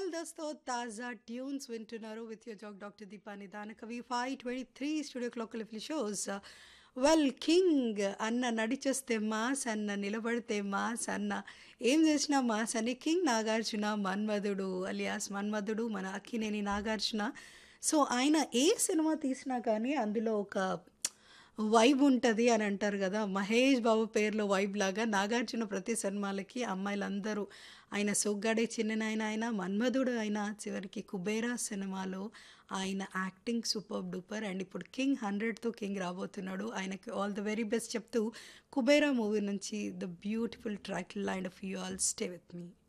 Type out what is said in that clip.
జబర్దస్త్తో తాజా ట్యూన్స్ వింటున్నారు with your jack doctor Deepa Nidana Kavi five twenty three studio clock లిఫ్లీ shows well king అన్న నడిచేస్తే మాస్ అన్న నిలబడితే మాస్ అన్న ఏం చేసినా మాస్ అని కింగ్ నాగార్జున మన్మధుడు అలియాస్ మన్మధుడు మన అక్కినేని నాగార్జున సో ఆయన ఏ సినిమా తీసినా కానీ అందులో ఒక వైబ్ ఉంటుంది అని అంటారు కదా మహేష్ బాబు పేరులో వైబ్ లాగా నాగార్జున ప్రతి సినిమాలకి అమ్మాయిలందరూ ఆయన సొగ్గాడే చిన్ననాయన ఆయన మన్మధుడు అయిన చివరికి కుబేరా సినిమాలో ఆయన యాక్టింగ్ సూపర్ డూపర్ అండ్ ఇప్పుడు కింగ్ హండ్రెడ్తో కింగ్ రాబోతున్నాడు ఆయనకి ఆల్ ద వెరీ బెస్ట్ చెప్తూ కుబేరా మూవీ నుంచి the beautiful track lined of you all stay with me